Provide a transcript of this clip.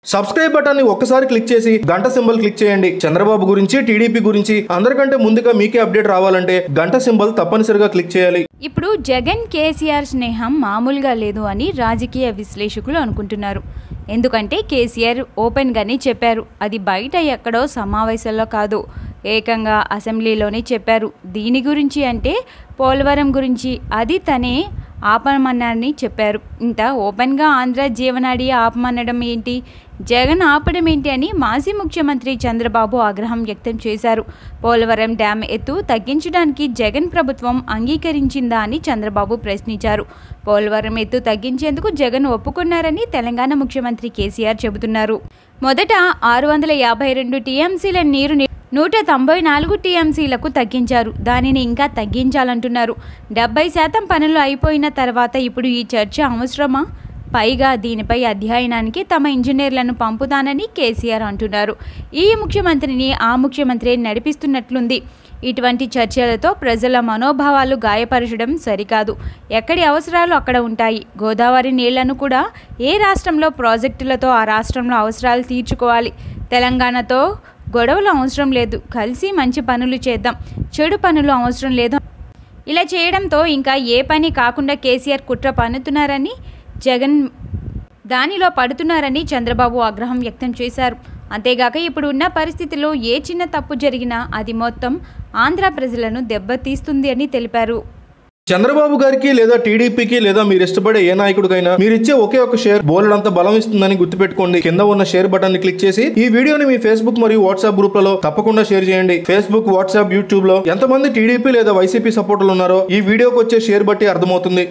subscribe button ని ఒక్కసారి click చేసి గంట సింబల్ క్లిక్ చేయండి చంద్రబాబు గురించి టీడీపీ గురించి అందరికంటే ముందుగా మీకే అప్డేట్ రావాలంటే గంట సింబల్ తప్పనిసరిగా క్లిక్ చేయాలి ఇప్పుడు జగన్ కేసీఆర్ స్నేహం మామూలుగా లేదు అని రాజకీయ విశ్లేషకులు అనుకుంటున్నారు ఎందుకంటే కేసీఆర్ ఓపెన్గానే చెప్పారు అది బయట ఎక్కడో సమావేశంలో కాదు ఏకంగా అసెంబ్లీలోనే చెప్పారు దీని గురించి అంటే పోలవరం గురించి అది తనే ఆపమన్నారని చెప్పారు ఇంత ఓపెన్గా ఆంధ్ర జీవనాడి ఆపమనడం ఏంటి జగన్ ఆపడం ఏంటి అని మాజీ ముఖ్యమంత్రి చంద్రబాబు ఆగ్రహం వ్యక్తం చేశారు పోలవరం డ్యామ్ ఎత్తు తగ్గించడానికి జగన్ ప్రభుత్వం అంగీకరించిందా అని చంద్రబాబు ప్రశ్నించారు పోలవరం ఎత్తు తగ్గించేందుకు జగన్ ఒప్పుకున్నారని తెలంగాణ ముఖ్యమంత్రి కేసీఆర్ చెబుతున్నారు మొదట ఆరు వందల యాభై రెండు టీఎంసీల నీరు ని- నూట తొంభై నాలుగు టీఎంసీలకు తగ్గించారు దానిని ఇంకా తగ్గించాలంటున్నారు డెబ్బై శాతం పనులు అయిపోయిన తర్వాత ఇప్పుడు ఈ చర్చ అవసరమా పైగా దీనిపై అధ్యయనానికి తమ ఇంజనీర్లను పంపుతానని కేసీఆర్ అంటున్నారు ఈ ముఖ్యమంత్రిని ఆ ముఖ్యమంత్రి నడిపిస్తున్నట్లుంది ఇటువంటి చర్చలతో ప్రజల మనోభావాలు గాయపరచడం సరికాదు ఎక్కడి అవసరాలు అక్కడ ఉంటాయి గోదావరి నీళ్లను కూడా ఏ రాష్ట్రంలో ప్రాజెక్టులతో ఆ రాష్ట్రంలో అవసరాలు తీర్చుకోవాలి తెలంగాణతో గొడవలు అవసరం లేదు కలిసి మంచి పనులు చేద్దాం చెడు పనులు అవసరం లేదు ఇలా చేయడంతో ఇంకా ఏ పని కాకుండా కేసీఆర్ కుట్ర పన్నుతున్నారని జగన్ దానిలో పడుతున్నారని చంద్రబాబు ఆగ్రహం వ్యక్తం చేశారు అంతేగాక ఇప్పుడు ఉన్న పరిస్థితిలో ఏ చిన్న తప్పు జరిగినా అది మొత్తం ఆంధ్ర ప్రజలను దెబ్బతీస్తుంది అని తెలిపారు చంద్రబాబు గారికి లేదా టీడీపీకి లేదా మీరు ఇష్టపడే ఏ నాయకుడికైనా మీరు ఇచ్చే ఒకే ఒక షేర్ బోలెడంత బలం ఇస్తుందని గుర్తుపెట్టుకోండి కింద ఉన్న షేర్ బటన్ ని క్లిక్ చేసి ఈ వీడియోని మీ ఫేస్బుక్ మరియు వాట్సాప్ గ్రూప్లలో తప్పకుండా షేర్ చేయండి ఫేస్బుక్ వాట్సాప్ యూట్యూబ్ లో ఎంతమంది టీడీపీ లేదా వైసీపీ సపోర్టర్లు ఉన్నారో ఈ వీడియోకి వచ్చే షేర్ బట్టి అర్థమవుతుంది